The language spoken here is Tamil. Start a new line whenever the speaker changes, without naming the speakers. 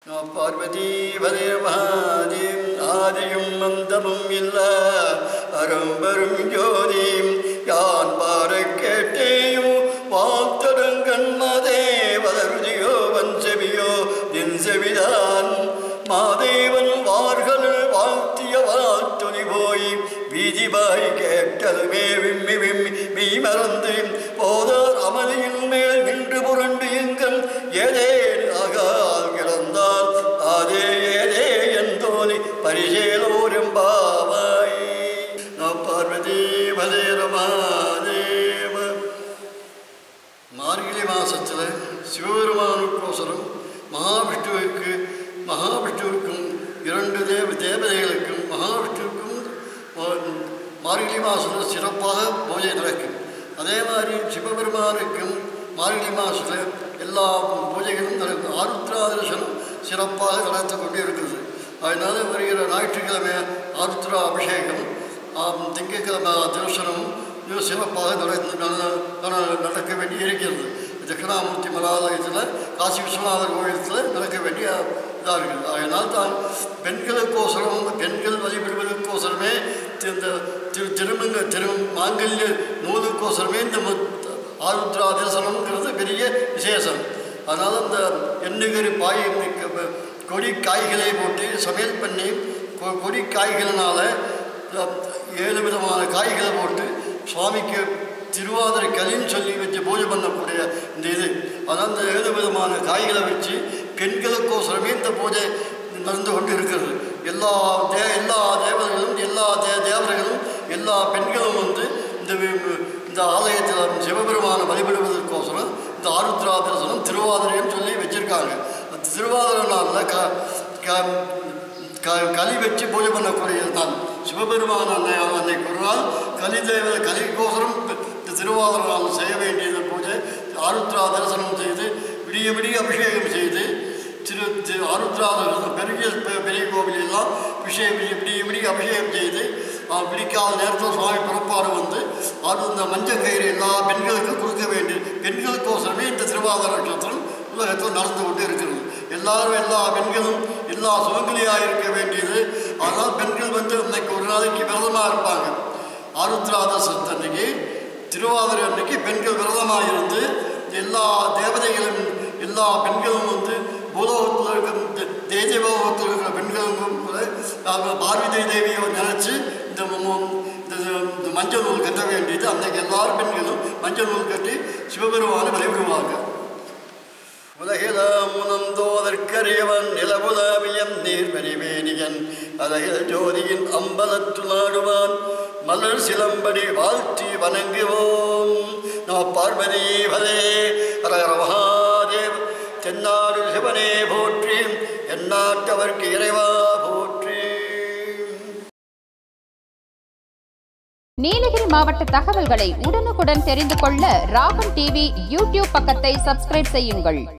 பார்வதி பதே மகாதேவ் ஆதியும் மந்தமும் இல்ல அரும்பெரும் ஜோதியும் யான் பார கேட்டேயும் வாத்தடங்கண்மதே வளருதியோ வஞ்சவியோ என் செவிதான் மாதேவன் வார்களில் வாழ்த்திய வாழ்த்துணி போய் வீதிபாய் கேட்டதுமே விம்மி விம்மி மெய் மறந்து போதார் அமதியின் மேல் நின்று புரண்டு எங்கம் ஏதே ஆகால் கிடந்தால் அதே ஏதே எந்தோனி பரிசேலோரும் பாவாய் பார்வதி பதேரமாதேவ மார்கழி மாசத்தில் சிவபெருமானுக்கோசரம் மகாவிஷ்ணுவுக்கு மகாவிஷ்ணுவுக்கும் இரண்டு தேவ தேவதைகளுக்கும் மகாவிஷ்ணுவுக்கும் மா- மார்கழி மாதத்தில் சிறப்பாக பூஜை நடக்கும் அதே மாதிரி சிவபெருமானுக்கும் மார்கழி மாதத்தில் எல்லா பூஜைகளும் நடக்கும் ஆருத்ரா தரிசனம் சிறப்பாக நடந்து கொண்டே இருக்கிறது அதனால வருகிற ஞாயிற்றுக்கிழமை ஆருத்ரா அபிஷேகம் ஆம், திங்கட்கிழமை தரிசனம் இது சிறப்பாக நடந்து நட- நட- நடக்க வேண்டி இருக்கிறது தட்சிணாமூர்த்தி மலாலயத்தில் காசி விஸ்வநாதர் கோயிலத்தில் நடக்க வேண்டிய இதாக இருக்குது அதனால் தான் பெண்களுக்கோசரம் பெண்கள் வழிபடுவதற்கோசரமே தி- இந்த திரு திருமங்க திரு மாங்கல்ய நூலுக்கோசரமே இந்த மு- ஆருத்ரா தரிசனம்ங்கிறது பெரிய விசேஷம் அதனால் இந்த எண்ணுகரி பாய் க- கொடி காய்களை போட்டு சமையல் பண்ணி கொ- கொடி காய்களினால ஏழு விதமான காய்களை போட்டு சுவாமிக்கு திருவாதிரை களின்னு சொல்லி வச்சு பூஜை பண்ணக்கூடிய இந்த இது அதான் இந்த ஏழு விதமான காய்களை வச்சு பெண்களுக்கோசரமே இந்த பூஜை நடந்து கொண்டு இருக்கிறது எல்லா தே எல்லா தேவதைகளும் எல்லா தே தேவர்களும் எல்லா பெண்களும் வந்து இந்த வி- இந்த ஆலயத்தில் சிவபெருமானை வழிபடுவதற்கோசரம் இந்த ஆருத்ரா தரிசனம் திருவாதிரைன்னு சொல்லி வச்சுருக்காங்க அந்த திருவாதிரை நாளில் க க க களி வச்சு பூஜை பண்ணக்கூடியது தான் சிவபெருமான் அன்னை அன்னைக்கு ஒரு நாள் கலி தேவ கலிக்கோசரம் இந்த திருவாதிரை நாள் செய்ய வேண்டியது பூஜை ஆருத்ரா தரிசனம் செய்து விடிய விடிய அபிஷேகம் செய்து திரு திரு ஆருத்ரா தரிசனம் பெரிய பெ- பெரிய கோவில் எல்லாம் விஷயம் விடிய விடிய அபிஷேகம் செய்து ஆ, பிடிக்காத நேரத்தில் சுவாமி புறப்பாடு வந்து அது இந்த மஞ்சள் கயிறு எல்லா பெண்களுக்கும் கொடுக்க வேண்டிய பெண்களுக்கோசரமே இந்த திருவாதிரை நட்சத்திரம் உலகத்தில் நடந்து கொண்டு இருக்கிறது எல்லாரும் எல்லா பெண்களும் எல்லா சுமங்கலியாக இருக்க வேண்டியது ஆனால் பெண்கள் வந்து இன்னைக்கு ஒரு நாளைக்கு விரதமாக இருப்பாங்க ஆருத்ராதசத்து அன்னைக்கு திருவாதிரை அன்னைக்கு பெண்கள் விரதமாக இருந்து எல்லா தேவதைகளும் எல்லா பெண்களும் வந்து பூலோகத்தில் இருக்கிற தேஜபோகத்தில் இருக்கிற பெண்களும் கூட அவங்க பார்வதி தேவியை நினச்சி இந்த மு- மு- இந்த இந்த மஞ்சள் நூல் கட்ட வேண்டியது அன்னைக்கு எல்லாரும் பெண்களும் மஞ்சள் நூல் கட்டி சிவபெருமானை வழிபடுவாங்க உலகிலாம் உணர்ந்தோதற்கரியவன் நிலவுலாவியம் நீர்மறிவேணியன் அலகில் ஜோதியின் அம்பலத்து நாடுவான் மலர் சிலம்படி வாழ்த்தி வணங்குவோம் நம பார்வதி பதே ஹரஹர மகாதேவ் தென்னாடு சிவனே போற்றி எந்நாட்டவர்க்கு இறைவா போற்றி
நீலகிரி மாவட்ட தகவல்களை உடனுக்குடன் தெரிந்து கொள்ள ராகம் டிவி யூடியூப் பக்கத்தை சப்ஸ்கிரைப் செய்யுங்கள்